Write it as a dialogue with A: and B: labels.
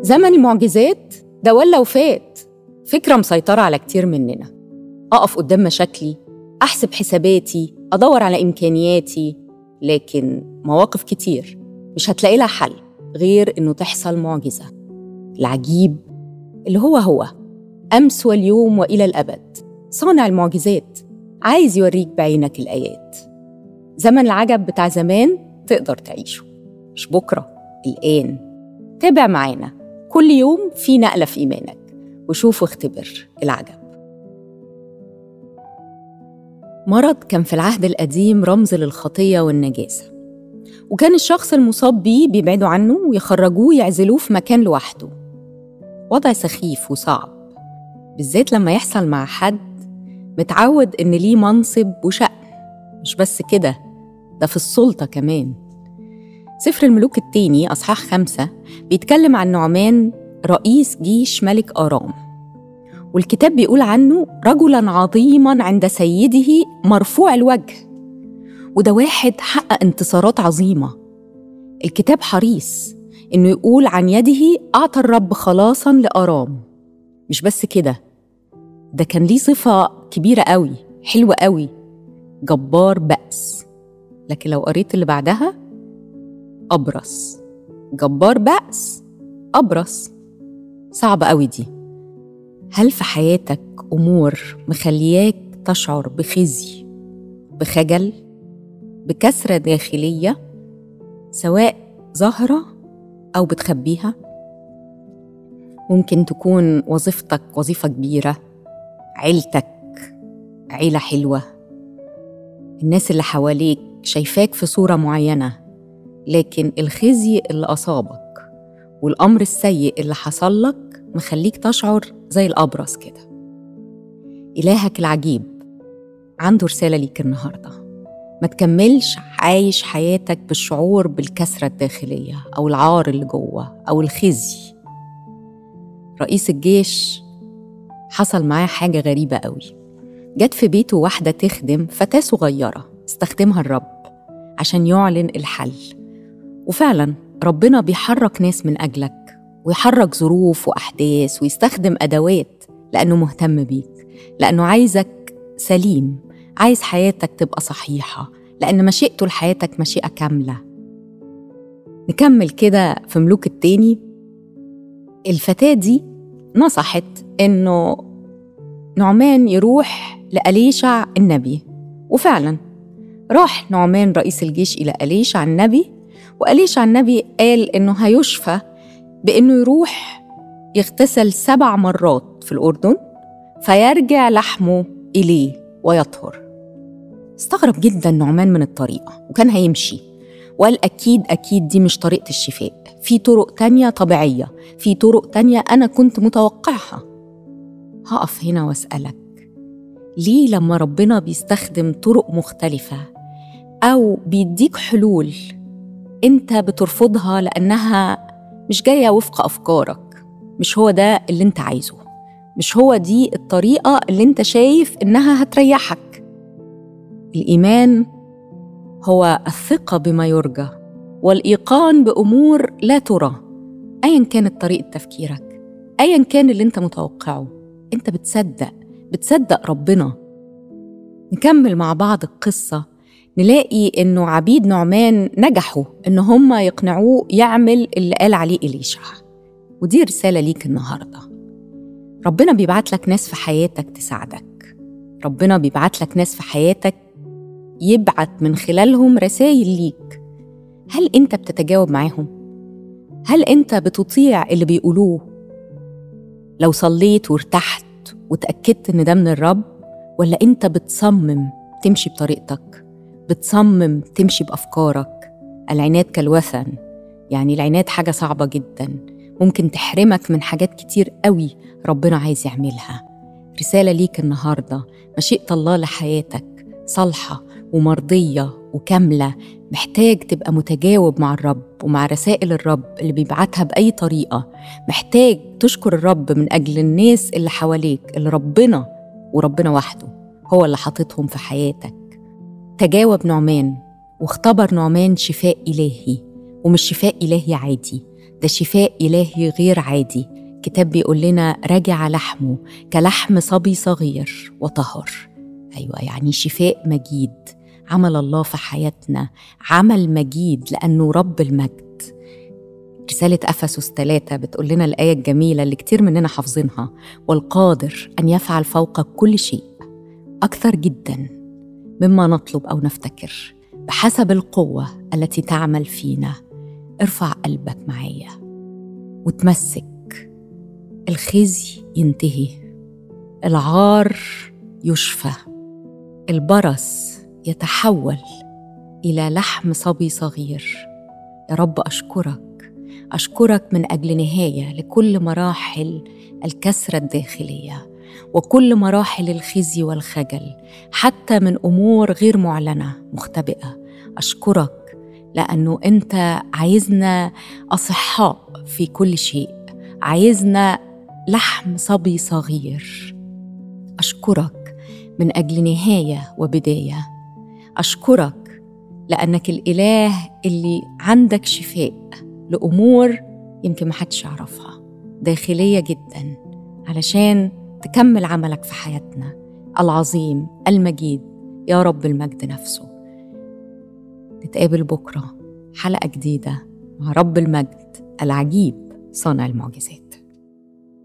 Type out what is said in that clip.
A: زمن المعجزات ده ولا وفات فكرة مسيطرة على كتير مننا أقف قدام مشاكلي أحسب حساباتي أدور على إمكانياتي لكن مواقف كتير مش هتلاقي لها حل غير إنه تحصل معجزة العجيب اللي هو هو أمس واليوم وإلى الأبد صانع المعجزات عايز يوريك بعينك الآيات زمن العجب بتاع زمان تقدر تعيشه مش بكرة الآن تابع معانا كل يوم في نقلة في إيمانك وشوف واختبر العجب مرض كان في العهد القديم رمز للخطية والنجاسة وكان الشخص المصاب بيه بيبعدوا عنه ويخرجوه يعزلوه في مكان لوحده وضع سخيف وصعب بالذات لما يحصل مع حد متعود إن ليه منصب وشأن مش بس كده ده في السلطة كمان سفر الملوك التاني أصحاح خمسة بيتكلم عن نعمان رئيس جيش ملك آرام والكتاب بيقول عنه رجلا عظيما عند سيده مرفوع الوجه وده واحد حقق انتصارات عظيمة الكتاب حريص إنه يقول عن يده أعطى الرب خلاصا لآرام مش بس كده ده كان ليه صفة كبيرة قوي حلوة قوي جبار بأس لكن لو قريت اللي بعدها أبرص جبار بأس أبرص صعب قوي دي هل في حياتك أمور مخلياك تشعر بخزي بخجل بكسرة داخلية سواء ظاهرة أو بتخبيها ممكن تكون وظيفتك وظيفة كبيرة عيلتك عيلة حلوة الناس اللي حواليك شايفاك في صورة معينة لكن الخزي اللي أصابك والأمر السيء اللي حصل لك مخليك تشعر زي الأبرص كده إلهك العجيب عنده رسالة ليك النهاردة ما تكملش عايش حياتك بالشعور بالكسرة الداخلية أو العار اللي جوه أو الخزي رئيس الجيش حصل معاه حاجة غريبة قوي جت في بيته واحدة تخدم فتاة صغيرة استخدمها الرب عشان يعلن الحل وفعلا ربنا بيحرك ناس من أجلك ويحرك ظروف وأحداث ويستخدم أدوات لأنه مهتم بيك لأنه عايزك سليم عايز حياتك تبقى صحيحة لأن مشيئته لحياتك مشيئة كاملة نكمل كده في ملوك التاني الفتاة دي نصحت إنه نعمان يروح لأليشع النبي وفعلا راح نعمان رئيس الجيش إلى أليشع النبي وأليشع النبي قال إنه هيشفى بإنه يروح يغتسل سبع مرات في الأردن فيرجع لحمه إليه ويطهر استغرب جدا نعمان من الطريقة وكان هيمشي وقال أكيد أكيد دي مش طريقة الشفاء في طرق تانية طبيعية في طرق تانية أنا كنت متوقعها هقف هنا واسألك ليه لما ربنا بيستخدم طرق مختلفة أو بيديك حلول أنت بترفضها لأنها مش جاية وفق أفكارك مش هو ده اللي أنت عايزه مش هو دي الطريقة اللي أنت شايف إنها هتريحك الإيمان هو الثقة بما يرجى والإيقان بأمور لا ترى أيا كانت طريقة تفكيرك أيا كان اللي أنت متوقعه أنت بتصدق بتصدق ربنا نكمل مع بعض القصة نلاقي إنه عبيد نعمان نجحوا إن هم يقنعوه يعمل اللي قال عليه إليشع ودي رسالة ليك النهاردة ربنا بيبعت لك ناس في حياتك تساعدك ربنا بيبعت لك ناس في حياتك يبعت من خلالهم رسائل ليك هل أنت بتتجاوب معاهم؟ هل أنت بتطيع اللي بيقولوه؟ لو صليت وارتحت وتأكدت إن ده من الرب ولا أنت بتصمم تمشي بطريقتك بتصمم تمشي بأفكارك العناد كالوثن يعني العناد حاجة صعبة جدا ممكن تحرمك من حاجات كتير قوي ربنا عايز يعملها رسالة ليك النهاردة مشيئة الله لحياتك صالحة ومرضية وكاملة محتاج تبقى متجاوب مع الرب ومع رسائل الرب اللي بيبعتها بأي طريقة محتاج تشكر الرب من أجل الناس اللي حواليك اللي ربنا وربنا وحده هو اللي حاططهم في حياتك تجاوب نعمان واختبر نعمان شفاء إلهي ومش شفاء إلهي عادي ده شفاء إلهي غير عادي كتاب بيقول لنا رجع لحمه كلحم صبي صغير وطهر أيوة يعني شفاء مجيد عمل الله في حياتنا عمل مجيد لأنه رب المجد رسالة أفسس ثلاثة بتقول لنا الآية الجميلة اللي كتير مننا حافظينها والقادر أن يفعل فوق كل شيء أكثر جدا مما نطلب أو نفتكر بحسب القوة التي تعمل فينا ارفع قلبك معايا وتمسك الخزي ينتهي العار يشفى البرص يتحول الى لحم صبي صغير يا رب اشكرك اشكرك من اجل نهايه لكل مراحل الكسره الداخليه وكل مراحل الخزي والخجل حتى من امور غير معلنه مختبئه اشكرك لانه انت عايزنا اصحاء في كل شيء عايزنا لحم صبي صغير اشكرك من اجل نهايه وبدايه اشكرك لانك الاله اللي عندك شفاء لامور يمكن محدش يعرفها داخليه جدا علشان تكمل عملك في حياتنا العظيم المجيد يا رب المجد نفسه نتقابل بكره حلقه جديده مع رب المجد العجيب صانع المعجزات